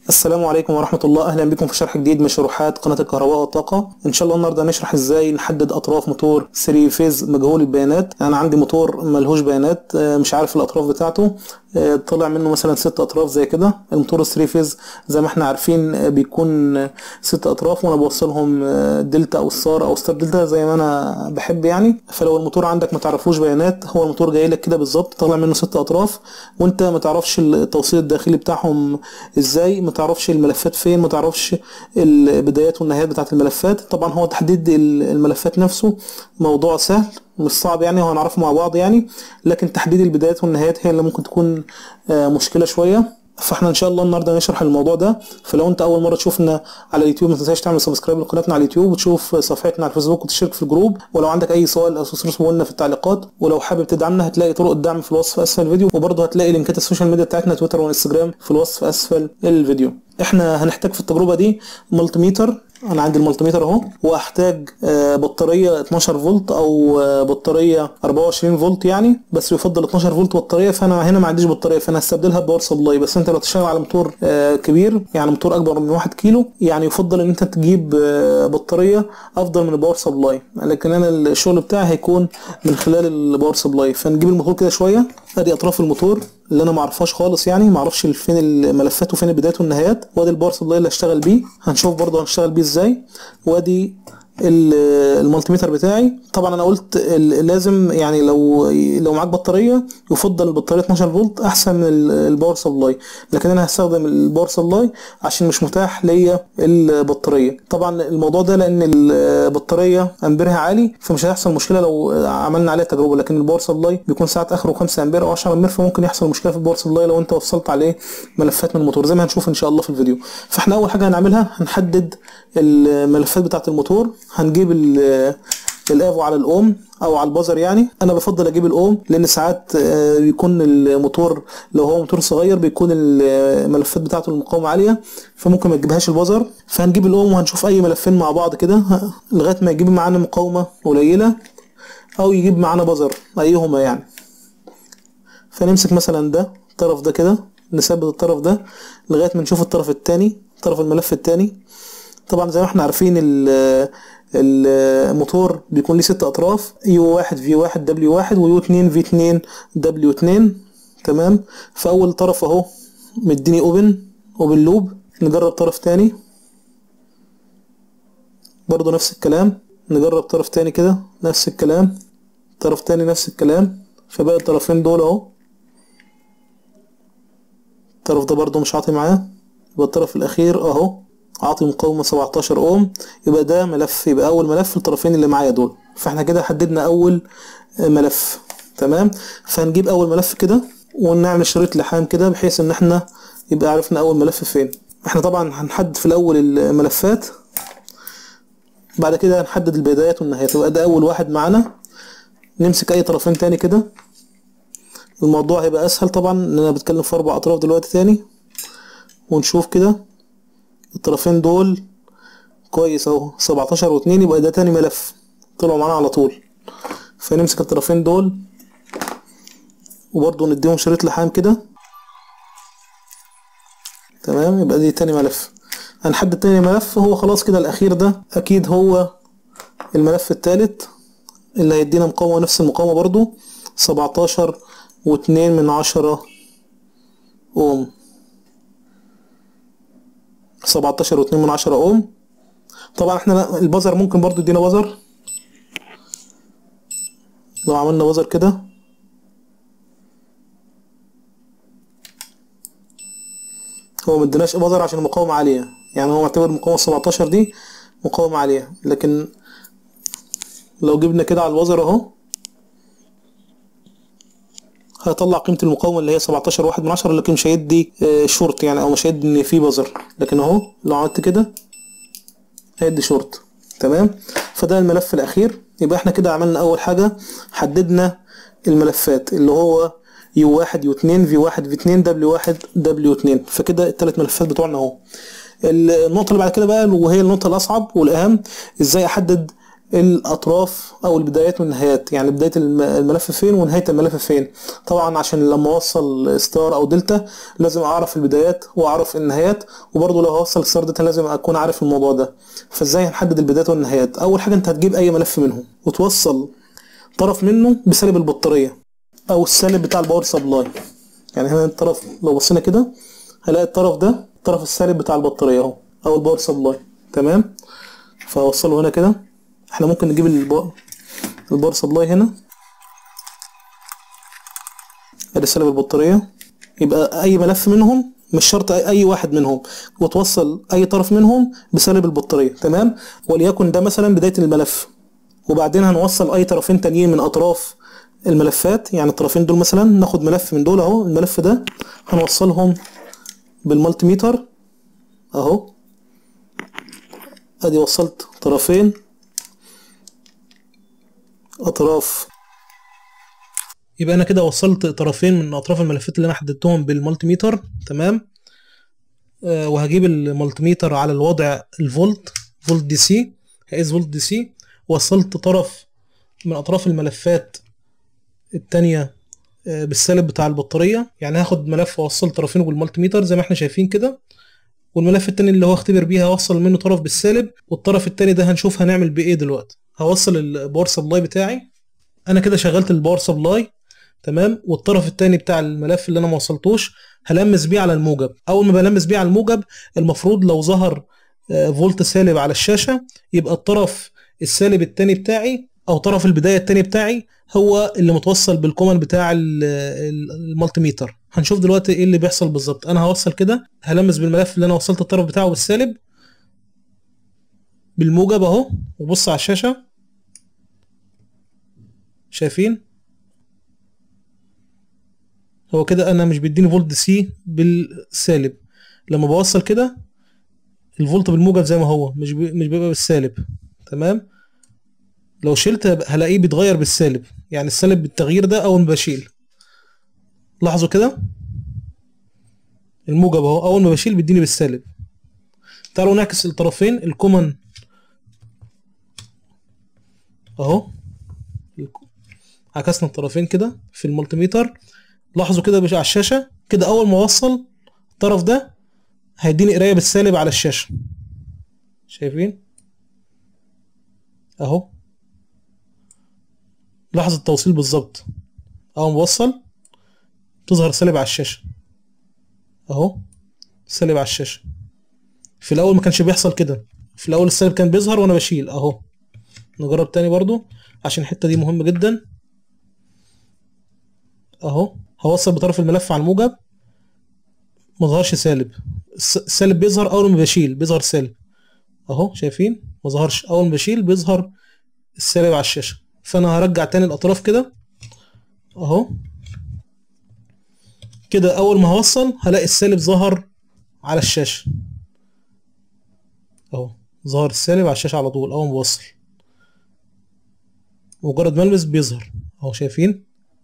السلام عليكم ورحمة الله أهلا بكم في شرح جديد من شروحات قناة الكهرباء والطاقة إن شاء الله النهاردة هنشرح إزاي نحدد أطراف موتور 3 فيز مجهول البيانات أنا عندي موتور ملهوش بيانات آه، مش عارف الأطراف بتاعته آه، طلع منه مثلا ست أطراف زي كده الموتور 3 فيز زي ما احنا عارفين آه، بيكون آه، ست أطراف وأنا بوصلهم آه، دلتا أو ستار أو ستار دلتا زي ما أنا بحب يعني فلو الموتور عندك ما تعرفوش بيانات هو الموتور جاي لك كده بالظبط طالع منه ست أطراف وأنت ما تعرفش التوصيل الداخلي بتاعهم ازاي ما تعرفش الملفات فين ما تعرفش البدايات والنهايات بتاعت الملفات طبعا هو تحديد ال- الملفات نفسه موضوع سهل مش صعب يعني هو هنعرفه مع بعض يعني لكن تحديد البدايات والنهايات هي اللي ممكن تكون آه، مشكلة شوية فاحنا ان شاء الله النهارده هنشرح الموضوع ده فلو انت اول مره تشوفنا على اليوتيوب ما تنساش تعمل سبسكرايب لقناتنا على اليوتيوب وتشوف صفحتنا على الفيسبوك وتشترك في الجروب ولو عندك اي سؤال او استفسار اسيبه لنا في التعليقات ولو حابب تدعمنا هتلاقي طرق الدعم في الوصف اسفل الفيديو وبرضه هتلاقي لينكات السوشيال ميديا بتاعتنا تويتر وانستجرام في الوصف اسفل الفيديو احنا هنحتاج في التجربه دي ملتيميتر انا عندي الملتيميتر اهو واحتاج آه، بطاريه 12 فولت او آه، بطاريه 24 فولت يعني بس يفضل 12 فولت بطاريه فانا هنا ما عنديش بطاريه فانا هستبدلها بباور سبلاي بس انت لو تشتغل على موتور آه، كبير يعني موتور اكبر من 1 كيلو يعني يفضل ان انت تجيب آه، بطاريه افضل من الباور سبلاي لكن انا الشغل بتاعي هيكون من خلال الباور سبلاي فنجيب الموتور كده شويه ادي اطراف الموتور اللي انا ما اعرفهاش خالص يعني ما اعرفش فين الملفات وفين البدايات والنهايات وادي الباور سبلاي اللي هشتغل بيه هنشوف برضه هنشتغل بيه ازاي وادي ال- المالتيميتر بتاعي طبعا انا قلت ال- لازم يعني لو لو معاك بطاريه يفضل البطاريه 12 فولت احسن من ال- الباور سبلاي لكن انا هستخدم الباور سبلاي عشان مش متاح ليا البطاريه طبعا الموضوع ده لان البطاريه امبيرها عالي فمش هيحصل مشكله لو عملنا عليها تجربه لكن الباور سبلاي بيكون ساعات اخره 5 امبير او 10 امبير فممكن يحصل مشكله في الباور سبلاي لو انت وصلت عليه ملفات من الموتور زي ما هنشوف ان شاء الله في الفيديو فاحنا اول حاجه هنعملها هنحدد الملفات بتاعه الموتور هنجيب ال- الافو على الاوم او على البازر يعني انا بفضل اجيب الاوم لان ساعات آه، بيكون الموتور لو هو موتور صغير بيكون الملفات بتاعته المقاومه عاليه فممكن ما تجيبهاش البازر فهنجيب الاوم وهنشوف اي ملفين مع بعض كده ه- لغايه ما يجيب معانا مقاومه قليله او يجيب معانا بازر ايهما يعني فنمسك مثلا ده الطرف ده كده نثبت الطرف ده لغايه ما نشوف الطرف التاني طرف الملف التاني طبعا زي ما احنا عارفين ال- الموتور بيكون ليه ست اطراف يو واحد في واحد دبليو واحد ويو اتنين في اتنين دبليو اتنين تمام فاول طرف اهو مديني اوبن اوبن لوب نجرب طرف تاني برضو نفس الكلام نجرب طرف تاني كده نفس الكلام طرف تاني نفس الكلام فبقى الطرفين دول اهو الطرف ده برضو مش عاطي معاه يبقى الطرف الاخير اهو عاطي مقاومة 17 اوم يبقى ده ملف يبقى اول ملف الطرفين اللي معايا دول فاحنا كده حددنا اول ملف تمام فهنجيب اول ملف كده ونعمل شريط لحام كده بحيث ان احنا يبقى عرفنا اول ملف فين احنا طبعا هنحدد في الاول الملفات بعد كده هنحدد البدايات والنهايات يبقى ده اول واحد معانا نمسك اي طرفين تاني كده الموضوع هيبقى اسهل طبعا ان انا بتكلم في اربع اطراف دلوقتي تاني ونشوف كده الطرفين دول كويس اهو 17 و2 يبقى ده تاني ملف طلعوا معانا على طول فنمسك الطرفين دول وبرضه نديهم شريط لحام كده تمام يبقى دي تاني ملف هنحدد تاني ملف هو خلاص كده الاخير ده اكيد هو الملف التالت اللي هيدينا مقاومة نفس المقاومة برضو سبعتاشر واتنين من عشرة اوم سبعتاشر واتنين من عشرة اوم طبعا احنا لا- البازر ممكن برضو يدينا بازر لو عملنا بازر كده هو مديناش بازر عشان المقاومة عالية يعني هو معتبر المقاومة 17 دي مقاومة عالية لكن لو جبنا كده على الوزر اهو هيطلع قيمة المقاومة اللي هي 17 واحد من عشرة لكن مش هيدي آه، شورت يعني او مش هيدي ان في بزر لكن اهو لو عملت كده هيدي شورت تمام فده الملف الاخير يبقى احنا كده عملنا اول حاجة حددنا الملفات اللي هو يو واحد يو اتنين في واحد في اتنين دبليو واحد دبليو اتنين فكده التلات ملفات بتوعنا اهو النقطة اللي بعد كده بقى وهي النقطة الأصعب والأهم ازاي أحدد الاطراف او البدايات والنهايات يعني بدايه الم- الملف فين ونهايه الملف فين طبعا عشان لما اوصل ستار او دلتا لازم اعرف البدايات واعرف النهايات وبرضه لو هوصل ستار دلتا لازم اكون عارف الموضوع ده فازاي هنحدد البدايات والنهايات اول حاجه انت هتجيب اي ملف منهم وتوصل طرف منه بسالب البطاريه او السالب بتاع الباور سبلاي يعني هنا الطرف لو بصينا كده هلاقي الطرف ده الطرف السالب بتاع البطاريه اهو او الباور سبلاي تمام فهوصله هنا كده احنا ممكن نجيب الباور الباور سبلاي هنا ادي سالب البطاريه يبقى اي ملف منهم مش شرط اي أي واحد منهم وتوصل اي طرف منهم بسالب البطاريه تمام وليكن ده مثلا بدايه الملف وبعدين هنوصل اي طرفين تانيين من اطراف الملفات يعني الطرفين دول مثلا ناخد ملف من دول اهو الملف ده هنوصلهم بالمالتي ميتر اهو ادي وصلت طرفين اطراف يبقى انا كده وصلت طرفين من اطراف الملفات اللي انا حددتهم بالمالتي ميتر تمام آه وهجيب المالتي ميتر على الوضع الفولت فولت دي سي هقيس فولت دي سي وصلت طرف من اطراف الملفات التانية آه بالسالب بتاع البطارية يعني هاخد ملف واوصل طرفينه بالمالتي ميتر زي ما احنا شايفين كده والملف التاني اللي هو اختبر بيه هوصل منه طرف بالسالب والطرف التاني ده هنشوف هنعمل بيه ايه دلوقتي هوصل الباور سبلاي بتاعي انا كده شغلت الباور سبلاي تمام والطرف التاني بتاع الملف اللي انا ما وصلتوش هلمس بيه على الموجب اول ما بلمس بيه على الموجب المفروض لو ظهر آه، فولت سالب على الشاشة يبقى الطرف السالب التاني بتاعي او طرف البداية التاني بتاعي هو اللي متوصل بالكومن بتاع ال- ال- المالتي ميتر هنشوف دلوقتي ايه اللي بيحصل بالظبط انا هوصل كده هلمس بالملف اللي انا وصلت الطرف بتاعه بالسالب بالموجب اهو وبص على الشاشة شايفين هو كده انا مش بيديني فولت سي بالسالب لما بوصل كده الفولت بالموجب زي ما هو مش بي... مش بيبقى بالسالب تمام لو شلت هب- هلاقيه بيتغير بالسالب يعني السالب بالتغيير ده اول ما بشيل لاحظوا كده الموجب اهو اول ما بشيل بيديني بالسالب تعالوا نعكس الطرفين الكومن اهو الك- عكسنا الطرفين كده في المولتيميتر لاحظوا كده بش- على الشاشة كده أول ما أوصل الطرف ده هيديني قراية بالسالب على الشاشة شايفين أهو لاحظ التوصيل بالظبط أول ما بوصل تظهر سالب على الشاشة أهو سالب على الشاشة في الأول ما كانش بيحصل كده في الأول السالب كان بيظهر وأنا بشيل أهو نجرب تاني برضو عشان الحتة دي مهمة جدا اهو هوصل بطرف الملف على الموجب ما ظهرش سالب الس- السالب بيظهر اول ما بشيل بيظهر سالب اهو شايفين ما ظهرش اول ما بشيل بيظهر السالب على الشاشه فانا هرجع تاني الاطراف كده اهو كده اول ما هوصل هلاقي السالب ظهر على الشاشه اهو ظهر السالب على الشاشه على طول اول ما بوصل مجرد ما البس بيظهر اهو شايفين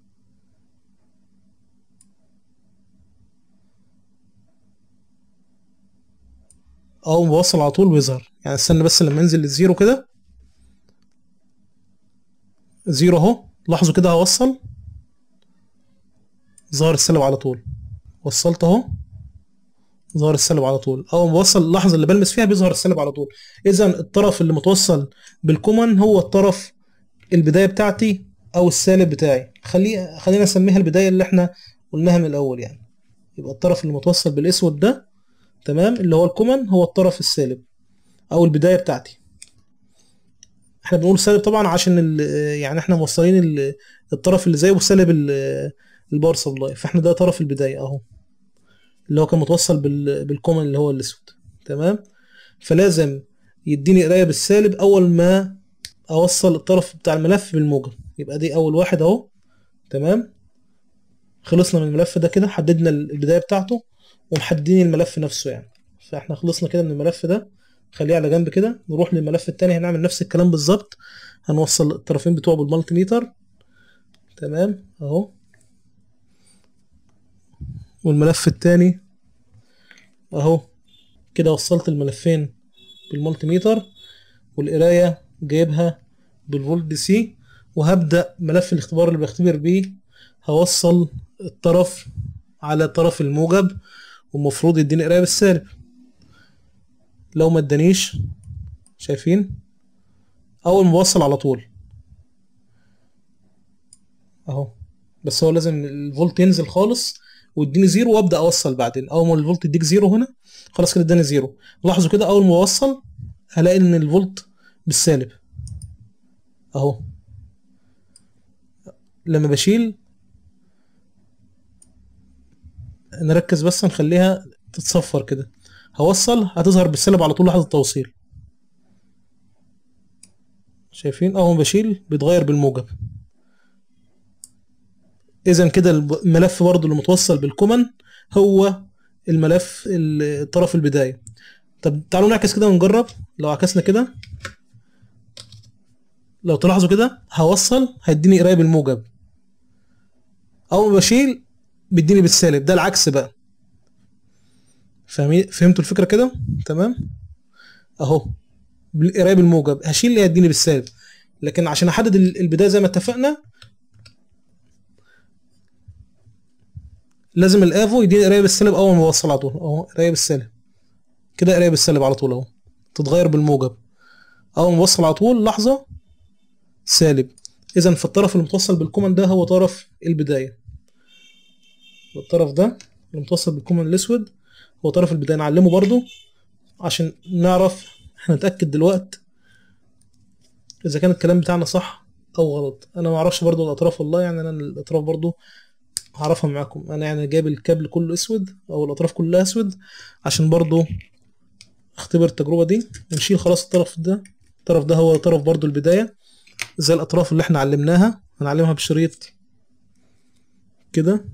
اول ما بوصل على طول بيظهر يعني استنى بس لما انزل للزيرو كده زيرو اهو لاحظوا كده هوصل ظهر السالب على طول وصلت اهو ظهر السالب على طول اول ما بوصل اللحظه اللي بلمس فيها بيظهر السالب على طول اذا الطرف اللي متوصل بالكومن هو الطرف البدايه بتاعتي او السالب بتاعي خلي خلينا نسميها البدايه اللي احنا قلناها من الاول يعني يبقى الطرف اللي متوصل بالاسود ده تمام اللي هو الكومن هو الطرف السالب او البدايه بتاعتي احنا بنقول سالب طبعا عشان ال- يعني احنا موصلين ال- الطرف اللي زيه بسالب ال- الباور سبلاي فاحنا ده طرف البدايه اهو اللي هو كان متوصل بال- بالكومن اللي هو الاسود تمام فلازم يديني قرايه بالسالب اول ما اوصل الطرف بتاع الملف بالموجب يبقى دي اول واحد اهو تمام خلصنا من الملف ده كده حددنا البدايه بتاعته ومحددين الملف نفسه يعني فاحنا خلصنا كده من الملف ده خليه على جنب كده نروح للملف التاني هنعمل نفس الكلام بالظبط هنوصل الطرفين بتوعه بالمالتي ميتر تمام اهو والملف التاني اهو كده وصلت الملفين بالمالتي ميتر والقرايه جايبها بالفولت دي سي وهبدا ملف الاختبار اللي بختبر بيه هوصل الطرف على طرف الموجب والمفروض يديني قرايه بالسالب لو ما ادانيش شايفين اول ما بوصل على طول اهو بس هو لازم الفولت ينزل خالص ويديني زيرو وابدا اوصل بعدين اول ما الفولت يديك زيرو هنا خلاص كده اداني زيرو لاحظوا كده اول ما اوصل هلاقي ان الفولت بالسالب اهو لما بشيل نركز بس نخليها تتصفر كده هوصل هتظهر بالسالب على طول لحظه التوصيل شايفين اول ما بشيل بيتغير بالموجب اذا كده الملف برضو اللي متوصل بالكومن هو الملف الطرف البدايه طب تعالوا نعكس كده ونجرب لو عكسنا كده لو تلاحظوا كده هوصل هيديني قرايه بالموجب اول ما بشيل بيديني بالسالب ده العكس بقى فاهمين فهمتوا الفكره كده تمام اهو قرايه بالموجب هشيل اللي هيديني بالسالب لكن عشان احدد البدايه زي ما اتفقنا لازم الافو يديني قرايه بالسالب اول ما اوصل على طول اهو قرايه بالسالب كده قرايه بالسالب على طول اهو تتغير بالموجب اول ما اوصل على طول لحظه سالب اذا في الطرف المتوصل بالكومن ده هو طرف البدايه والطرف ده المتوصل بالكومن الاسود هو طرف البدايه نعلمه برضو عشان نعرف احنا نتاكد دلوقتي اذا كان الكلام بتاعنا صح او غلط انا ما اعرفش برضو الاطراف والله يعني انا الاطراف برضو هعرفها معاكم انا يعني جايب الكابل كله اسود او الاطراف كلها اسود عشان برضو اختبر التجربة دي ونشيل خلاص الطرف ده الطرف ده هو طرف برضو البداية زي الاطراف اللي احنا علمناها هنعلمها بشريط كده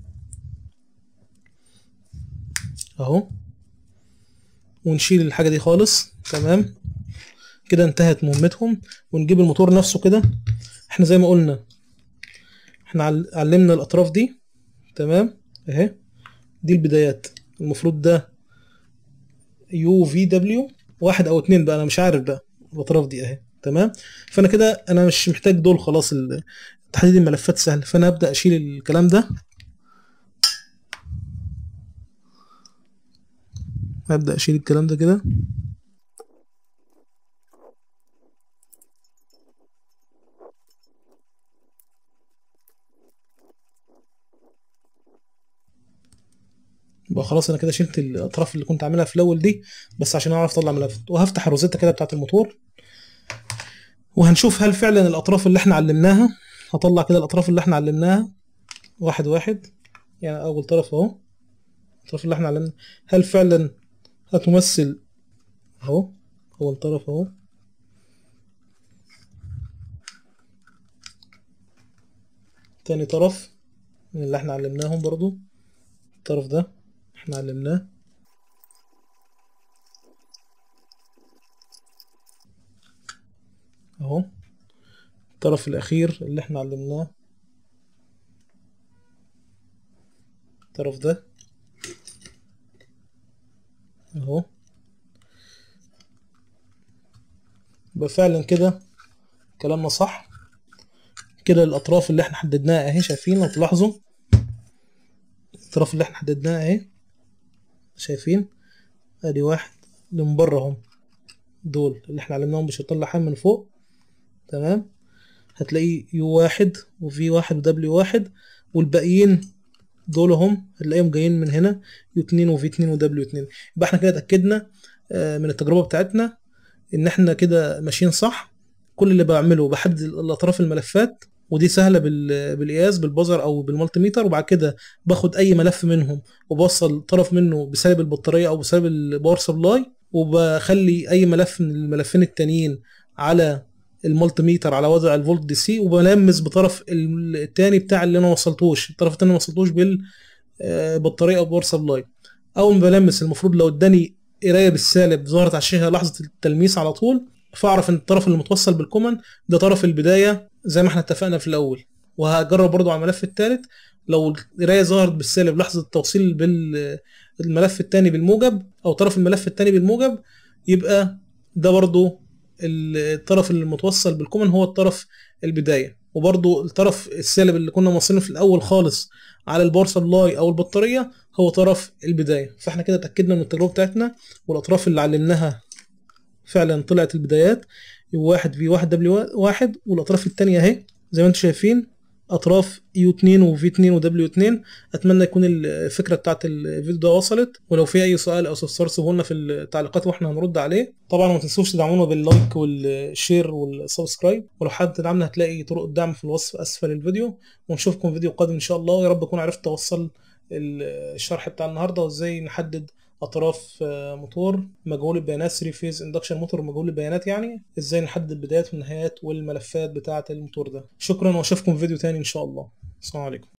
اهو ونشيل الحاجة دي خالص تمام كده انتهت مهمتهم ونجيب الموتور نفسه كده احنا زي ما قلنا احنا علمنا الاطراف دي تمام اهي دي البدايات المفروض ده يو في دبليو واحد او اتنين بقى انا مش عارف بقى الاطراف دي اهي تمام فانا كده انا مش محتاج دول خلاص تحديد الملفات سهل فانا ابدا اشيل الكلام ده ابدا اشيل الكلام ده كده يبقى خلاص انا كده شلت الاطراف اللي كنت عاملها في الاول دي بس عشان اعرف اطلع ملف وهفتح الروزيتا كده بتاعت الموتور وهنشوف هل فعلا الاطراف اللي احنا علمناها هطلع كده الاطراف اللي احنا علمناها واحد واحد يعني اول طرف اهو الاطراف اللي احنا علمناها هل فعلا هتمثل اهو اول طرف اهو تاني طرف من اللي احنا علمناهم برضو الطرف ده احنا علمناه اهو الطرف الاخير اللي احنا علمناه الطرف ده اهو يبقى فعلا كده كلامنا صح كده الاطراف اللي احنا حددناها اهي شايفين لو تلاحظوا الاطراف اللي احنا حددناها اهي شايفين ادي واحد اللي من بره اهم دول اللي احنا علمناهم بشيطان لحام من فوق تمام هتلاقي يو واحد وفي واحد ودبليو واحد والباقيين دول هم هتلاقيهم جايين من هنا يو اتنين وفي اتنين ودبليو اتنين يبقى احنا كده اتأكدنا من التجربة بتاعتنا ان احنا كده ماشيين صح كل اللي بعمله بحدد الاطراف الملفات ودي سهله بالقياس بالبزر او بالمالتي ميتر وبعد كده باخد اي ملف منهم وبوصل طرف منه بسالب البطاريه او بسالب الباور سبلاي وبخلي اي ملف من الملفين التانيين على المالتي ميتر على وضع الفولت دي سي وبلمس بطرف التاني بتاع اللي انا ما وصلتوش الطرف التاني ما وصلتوش بالبطاريه او باور سبلاي اول ما بلمس المفروض لو اداني قرايه بالسالب ظهرت على الشاشه لحظه التلميس على طول فاعرف ان الطرف اللي متوصل بالكومن ده طرف البدايه زي ما احنا اتفقنا في الاول وهجرب برضو على الملف الثالث لو القرايه ظهرت بالسالب لحظه التوصيل بالملف الثاني بالموجب او طرف الملف الثاني بالموجب يبقى ده برضو الطرف المتوصل بالكومن هو الطرف البدايه وبرضو الطرف السالب اللي كنا موصلينه في الاول خالص على الباور سبلاي او البطاريه هو طرف البدايه فاحنا كده اتاكدنا من التجربه بتاعتنا والاطراف اللي علمناها فعلا طلعت البدايات واحد في واحد دبليو واحد والاطراف التانية اهي زي ما انتم شايفين اطراف يو 2 وفي 2 ودبليو 2 اتمنى يكون الفكره بتاعت الفيديو ده وصلت ولو في اي سؤال او استفسار سيبوه لنا في التعليقات واحنا هنرد عليه طبعا ما تنسوش تدعمونا باللايك والشير والسبسكرايب ولو حابب تدعمنا هتلاقي طرق الدعم في الوصف اسفل الفيديو ونشوفكم في فيديو قادم ان شاء الله ويا رب اكون عرفت اوصل الشرح بتاع النهارده وازاي نحدد اطراف موتور مجهول البيانات 3 فيز اندكشن موتور مجهول البيانات يعني ازاي نحدد البدايات والنهايات والملفات بتاعه الموتور ده شكرا واشوفكم في فيديو تاني ان شاء الله السلام عليكم